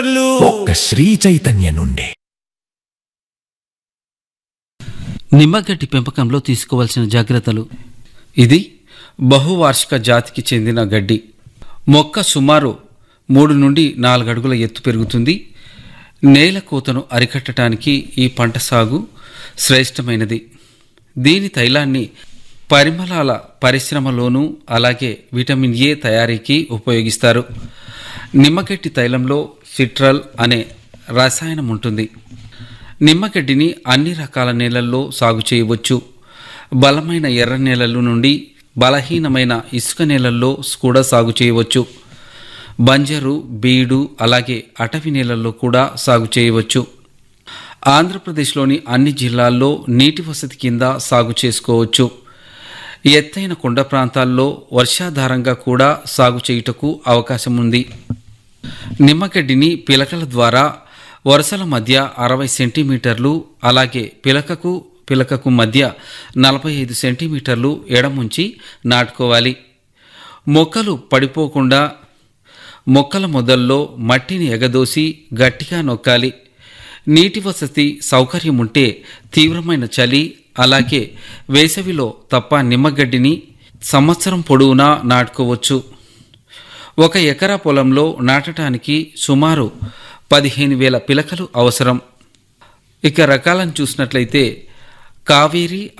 ఒక్క శ్రీ చైతన్య నుండి నిమ్మగడ్డి పెంపకంలో తీసుకోవాల్సిన జాగ్రత్తలు ఇది బహువార్షిక జాతికి చెందిన గడ్డి మొక్క సుమారు మూడు నుండి నాలుగు అడుగుల ఎత్తు పెరుగుతుంది నేల కోతను అరికట్టడానికి ఈ పంట సాగు శ్రేష్టమైనది దీని తైలాన్ని పరిమళాల పరిశ్రమలోనూ అలాగే విటమిన్ ఏ తయారీకి ఉపయోగిస్తారు నిమ్మగడ్డి తైలంలో సిట్రల్ అనే రసాయనం ఉంటుంది నిమ్మగడ్డిని అన్ని రకాల నేలల్లో సాగు చేయవచ్చు బలమైన ఎర్ర నేలల నుండి బలహీనమైన ఇసుక నేలల్లో కూడా సాగు చేయవచ్చు బంజరు బీడు అలాగే అటవీ నేలల్లో కూడా సాగు చేయవచ్చు ఆంధ్రప్రదేశ్లోని అన్ని జిల్లాల్లో నీటి వసతి కింద సాగు చేసుకోవచ్చు ఎత్తైన కొండ ప్రాంతాల్లో వర్షాధారంగా కూడా సాగు చేయుటకు అవకాశం ఉంది నిమ్మగడ్డిని పిలకల ద్వారా వరుసల మధ్య అరవై సెంటీమీటర్లు అలాగే పిలకకు పిలకకు మధ్య నలభై ఐదు సెంటీమీటర్లు ఎడముంచి నాటుకోవాలి మొక్కలు పడిపోకుండా మొక్కల మొదల్లో మట్టిని ఎగదోసి గట్టిగా నొక్కాలి నీటి వసతి సౌకర్యం ఉంటే తీవ్రమైన చలి అలాగే వేసవిలో తప్ప నిమ్మగడ్డిని సంవత్సరం పొడవునా నాటుకోవచ్చు ఒక ఎకరా పొలంలో నాటడానికి సుమారు పదిహేను వేల పిలకలు అవసరం ఇక రకాలను చూసినట్లయితే కావేరి